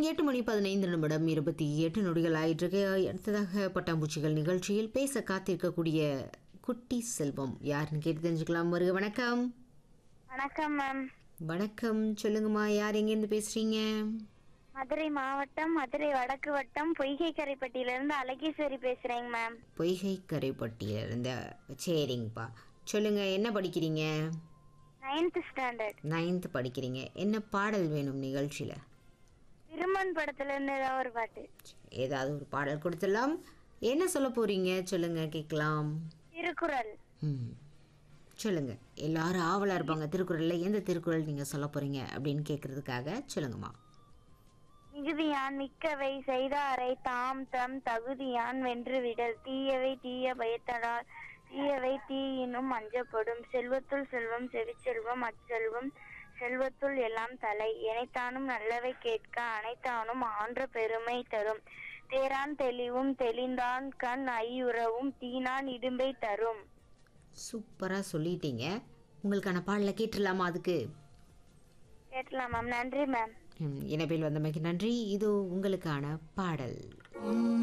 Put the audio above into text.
எட்டு மணி பதினைந்து நிமிடம் இருபத்தி எட்டு நொடிகள் ஆயிட்டிருக்கு அடுத்ததாக பட்டாம்பூச்சிகள் நிகழ்ச்சியில் பேச காத்திருக்கக்கூடிய குட்டி செல்வம் யாருன்னு கேட்டு தெரிஞ்சுக்கலாம் வருக வணக்கம் வணக்கம் மேம் வணக்கம் சொல்லுங்கம்மா யார் எங்கேருந்து பேசுறீங்க மதுரை மாவட்டம் மதுரை வடக்கு வட்டம் பொய்கை கரைப்பட்டியிலிருந்து அழகேஸ்வரி பேசுறேங்க மேம் பொய்கை கரைப்பட்டியில இருந்த சரிங்கப்பா சொல்லுங்க என்ன படிக்கிறீங்க நைன்த் ஸ்டாண்டர்ட் நைன்த் படிக்கிறீங்க என்ன பாடல் வேணும் நிகழ்ச்சியில் திருமன் படத்துல இருந்து ஏதாவது ஒரு பாட்டு ஏதாவது ஒரு பாடல் கொடுத்துடலாம் என்ன சொல்ல போறீங்க சொல்லுங்க கேட்கலாம் திருக்குறள் ம் சொல்லுங்க எல்லாரும் ஆவலா இருப்பாங்க திருக்குறள்ல எந்த திருக்குறள் நீங்க சொல்ல போறீங்க அப்படின்னு கேட்கறதுக்காக சொல்லுங்கம்மா மிகுதியான் மிக்கவை செய்தாரை தாம் தம் தகுதியான் வென்று விடல் தீயவை தீய பயத்தடால் தீயவை தீயினும் அஞ்சப்படும் செல்வத்துள் செல்வம் செவிச்செல்வம் அச்செல்வம் செல்வத்துள் எல்லாம் தலை இணைத்தானும் நல்லவை கேட்க அனைத்தானும் ஆன்ற பெருமை தரும் தேரான் தெளிவும் தெளிந்தான் கண் ஐயுறவும் தீனான் இடும்பை தரும் சூப்பரா சொல்லிட்டீங்க உங்களுக்கான பாடலை கேட்டுடலாமா அதுக்கு கேட்கலாம் மேம் நன்றி மேம் ம், இணைப்பில் வந்தமைக்கு நன்றி இது உங்களுக்கான பாடல்